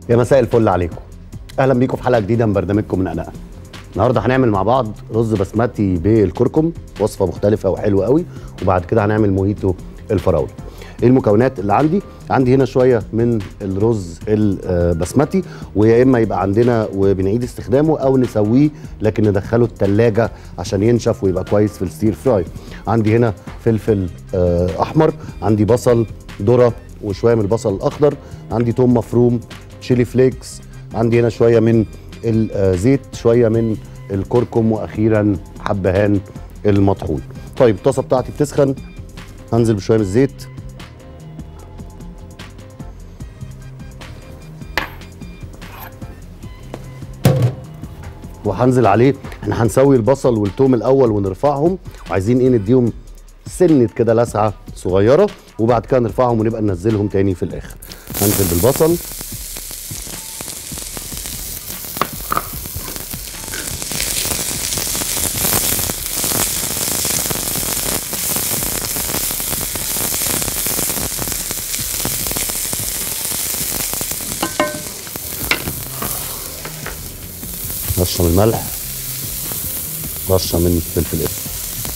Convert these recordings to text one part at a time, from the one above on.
يا مساء الفل عليكم اهلا بيكم في حلقه جديده من برنامجكم من انا النهارده هنعمل مع بعض رز بسمتي بالكركم وصفه مختلفه وحلوه قوي وبعد كده هنعمل موهيتو الفراوله ايه المكونات اللي عندي عندي هنا شويه من الرز البسمتي ويا اما يبقى عندنا وبنعيد استخدامه او نسويه لكن ندخله التلاجة عشان ينشف ويبقى كويس في الستير فراي عندي هنا فلفل آه، احمر عندي بصل ذره وشويه من البصل الاخضر عندي توم مفروم تشيلي فليكس عندي هنا شويه من الزيت شويه من الكركم واخيرا حبهان المطحون طيب الطاسه بتاعتي بتسخن هنزل بشويه من الزيت وهنزل عليه احنا هنسوي البصل والثوم الاول ونرفعهم وعايزين ايه نديهم سنه كده لسعه صغيره وبعد كده نرفعهم ونبقى ننزلهم تاني في الاخر هنزل بالبصل رشه من الملح رشه من فلفل اسود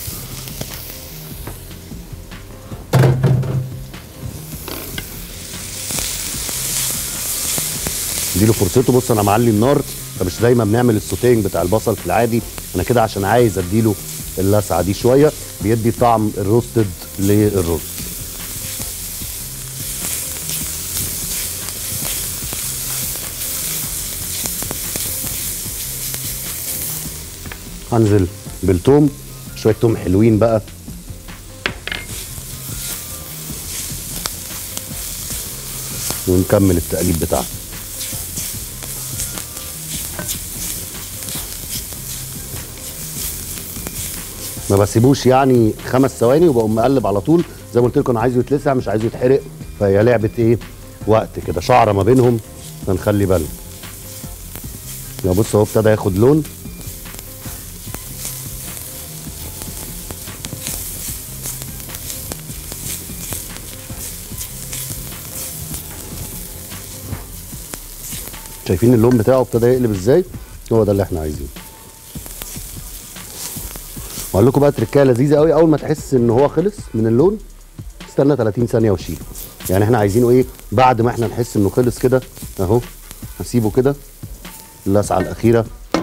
اديله فرصته بص انا معلي النار فمش زي ما بنعمل السوتينج بتاع البصل في العادي انا كده عشان عايز اديله اللسعه دي شويه بيدي طعم الروستد للرز هنزل بالثوم شويه توم حلوين بقى ونكمل التقليب بتاعنا ما بسيبوش يعني خمس ثواني وبقوم مقلب على طول زي ما قلت لكم انا عايزه يتلسع مش عايزه يتحرق فهي لعبه ايه وقت كده شعره ما بينهم فنخلي بالنا يا بص اهو ابتدى ياخد لون شايفين اللون بتاعه ابتدى يقلب ازاي هو ده اللي احنا عايزينه واقول لكم بقى تركايه لذيذه قوي اول ما تحس ان هو خلص من اللون استنى 30 ثانيه وشيله يعني احنا عايزينه ايه بعد ما احنا نحس انه خلص كده اهو هسيبه كده اللسعه الاخيره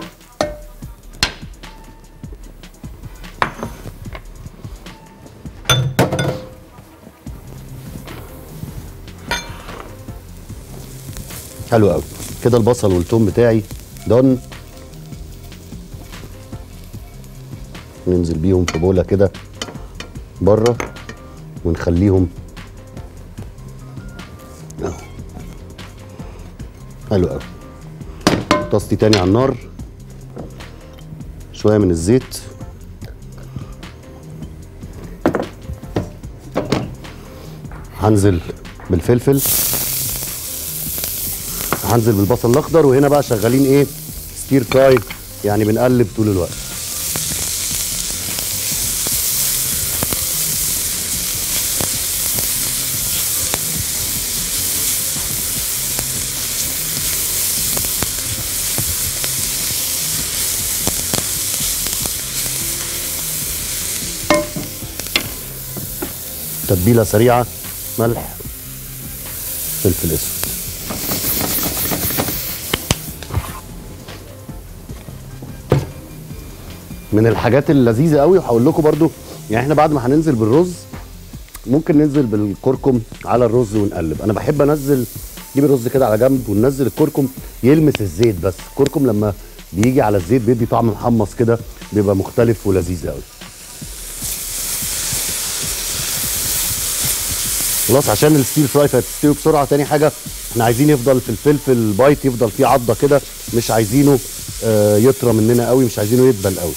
حلو قوي كده البصل والثوم بتاعي دون ننزل بيهم في بوله كده بره ونخليهم أهو. حلو قوي طاستي تاني على النار شويه من الزيت هنزل بالفلفل هنزل بالبصل الاخضر وهنا بقى شغالين ايه ستير فراي يعني بنقلب طول الوقت تتبيله سريعه ملح فلفل اسود من الحاجات اللذيذه قوي وهقول لكم برضو يعني احنا بعد ما هننزل بالرز ممكن ننزل بالكركم على الرز ونقلب انا بحب انزل نجيب الرز كده على جنب وننزل الكركم يلمس الزيت بس الكركم لما بيجي على الزيت بيدي طعم محمص كده بيبقى مختلف ولذيذ قوي خلاص عشان الستيل فراي فهتستوي بسرعه تاني حاجه احنا عايزين يفضل في الفلفل بايت يفضل فيه عضه كده مش عايزينه آه، يطرى مننا قوي مش عايزينه يدبل قوي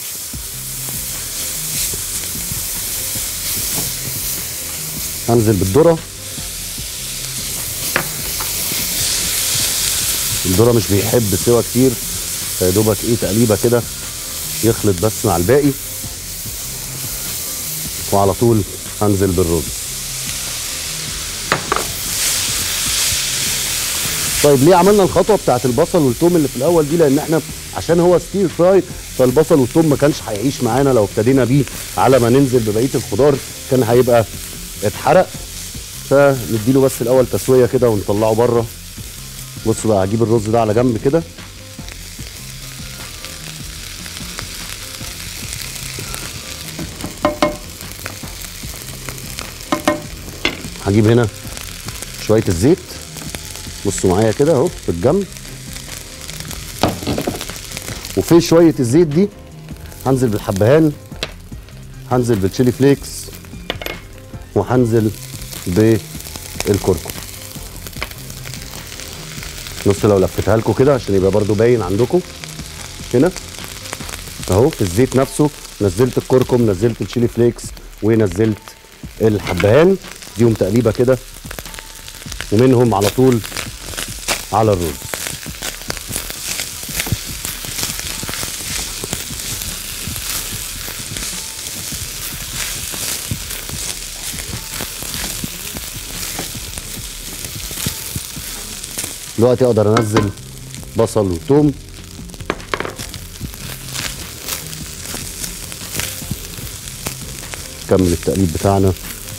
هنزل بالذره الذره مش بيحب سوا كتير فيا دوبك ايه تقليبه كده يخلط بس مع الباقي وعلى طول هنزل بالرز طيب ليه عملنا الخطوه بتاعت البصل والثوم اللي في الاول دي لان احنا عشان هو ستير فراي فالبصل والثوم ما كانش هيعيش معانا لو ابتدينا بيه على ما ننزل ببقيه الخضار كان هيبقى اتحرق فنديله بس الاول تسويه كده ونطلعه بره بص بقى هجيب الرز ده على جنب كده هجيب هنا شويه الزيت بصوا معايا كده اهو في الجنب وفي شويه الزيت دي هنزل بالحبهان هنزل بالتشيلي فليكس وهنزل بالكركم بص لو لفتها لكم كده عشان يبقى برضو باين عندكم هنا اهو في الزيت نفسه نزلت الكركم نزلت التشيلي فليكس ونزلت الحبهان ديهم تقليبه كده ومنهم على طول على الرز دلوقتي اقدر انزل بصل وثوم كمل التقليب بتاعنا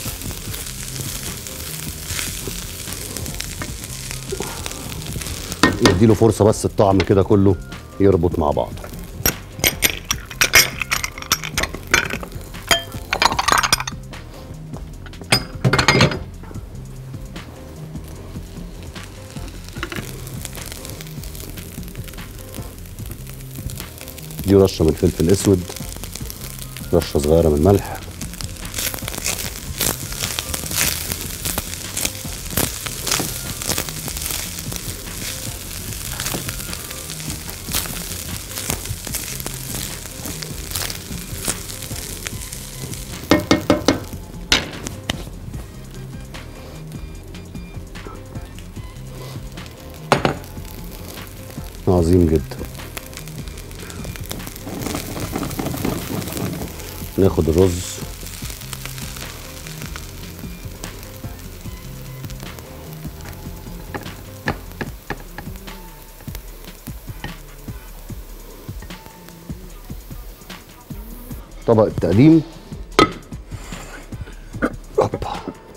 نديله فرصه بس الطعم كده كله يربط مع بعض دي رشه من الفلفل الاسود رشه صغيره من الملح عظيم جدا ناخد الرز طبق التقديم هوبا.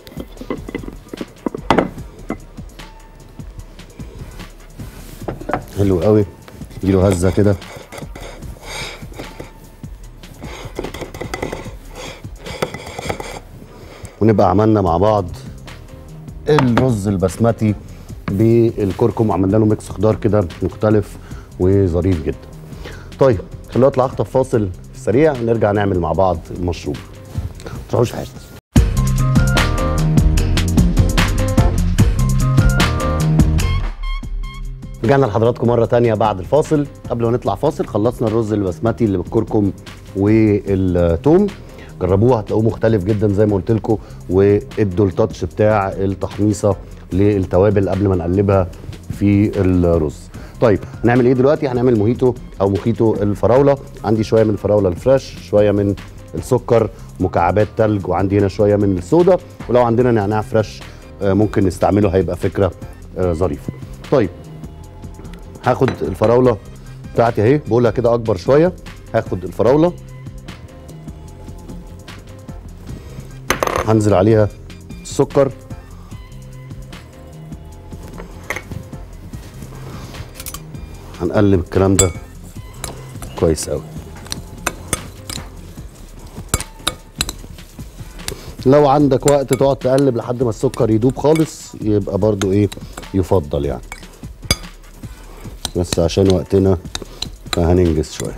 حلو قوي اديله هزه كده ونبقى عملنا مع بعض الرز البسمتي بالكركم عملنا له ميكس خضار كده مختلف وظريف جدا طيب خلونا اطلع اخطف فاصل سريع نرجع نعمل مع بعض المشروب ما تروحوش في حته رجعنا لحضراتكم مرة تانية بعد الفاصل قبل ما نطلع فاصل خلصنا الرز البسمتي اللي بالكركم والثوم جربوه هتلاقوه مختلف جدا زي ما قلت لكم وادوا التاتش بتاع التحميصه للتوابل قبل ما نقلبها في الرز طيب هنعمل ايه دلوقتي هنعمل موهيتو او موخيتو الفراوله عندي شويه من الفراوله الفريش شويه من السكر مكعبات تلج وعندي هنا شويه من الصودا ولو عندنا نعناع فريش آه، ممكن نستعمله هيبقى فكره آه، ظريفه طيب هاخد الفراوله بتاعتي اهي بقولها كده اكبر شويه هاخد الفراوله هنزل عليها السكر هنقلب الكلام ده كويس قوي لو عندك وقت تقعد تقلب لحد ما السكر يدوب خالص يبقى برضو ايه يفضل يعني بس عشان وقتنا فهننجز شويه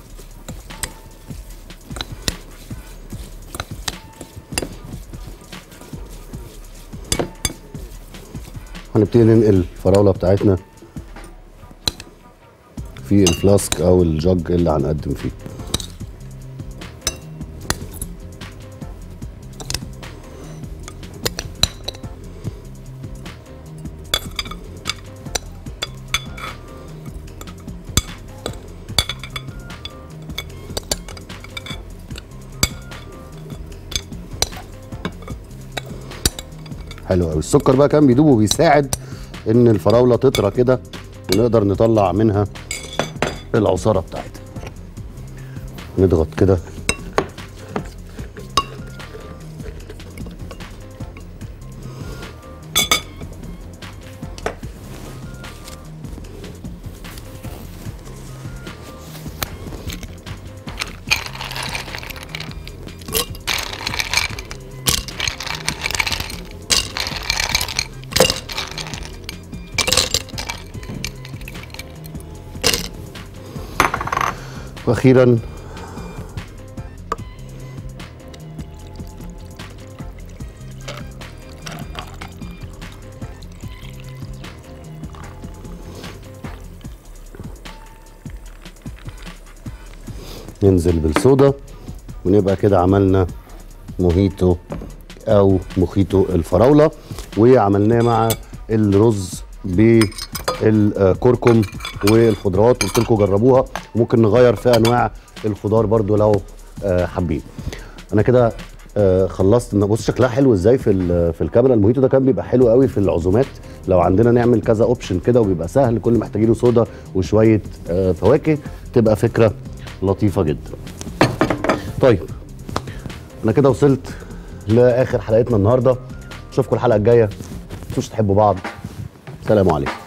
هنبتدي ننقل الفراوله بتاعتنا في الفلاسك او الجج اللي هنقدم فيه حلو قوي السكر بقى كان بيدوب وبيساعد ان الفراوله تطرى كده ونقدر نطلع منها العصاره بتاعتها نضغط كده واخيرا ننزل بالصودا ونبقى كده عملنا موهيتو او مخيتو الفراوله وعملناه مع الرز بالكركم والخضروات قلت لكم جربوها ممكن نغير في انواع الخضار برضو لو آه، حابين انا كده آه، خلصت بص شكلها حلو ازاي في ال- في الكاميرا الموهيتو ده كان بيبقى حلو قوي في العزومات لو عندنا نعمل كذا اوبشن كده وبيبقى سهل كل اللي محتاجينه صودا وشويه آه، فواكه تبقى فكره لطيفه جدا طيب انا كده وصلت لاخر حلقتنا النهارده اشوفكم الحلقه الجايه مش تحبوا بعض سلام عليكم